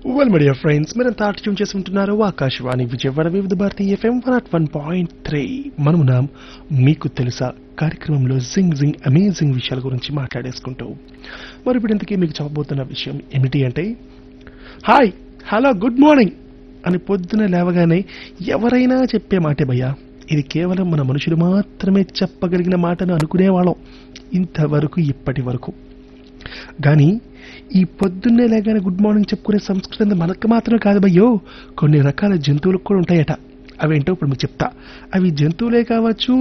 well media friends మీరంతా ఆటం చేసి ఉంటున్నారు Akashvani Vijayawada Vividh Bharati FM one nought one point three మనమున్నాం మీకు తెలుసా కార్యక్రమంలో జింగ్ జింగ్ అమేజింగ్ విషయాల గురించి మాట్లాడేసుకుంటూ మరి ఇప్పుడు ఇంతకీ మీకు చెప్పబోతున్న విషయం ఏమిటి అంటే హాయ్ హలో గుడ్ మార్నింగ్ అని పొద్దున లేవగానే ఎవరైనా చెప్పే మాటే భయ్యా ఇది కేవలం మన మనుషులు మాత్రమే చెప్పగలిగిన మాటను అనుకునేవాళ్ళం ఇంతవరకు ఇప్పటి వరకు కానీ ఈ పొద్దున్నే లేగానే గుడ్ మార్నింగ్ చెప్పుకునే సంస్కృతి అనేది మనకు మాత్రమే కాదు భయ్యో కొన్ని రకాల జంతువులకు కూడా ఉంటాయట అవేంటో ఇప్పుడు మీకు చెప్తా అవి జంతువులే కావచ్చు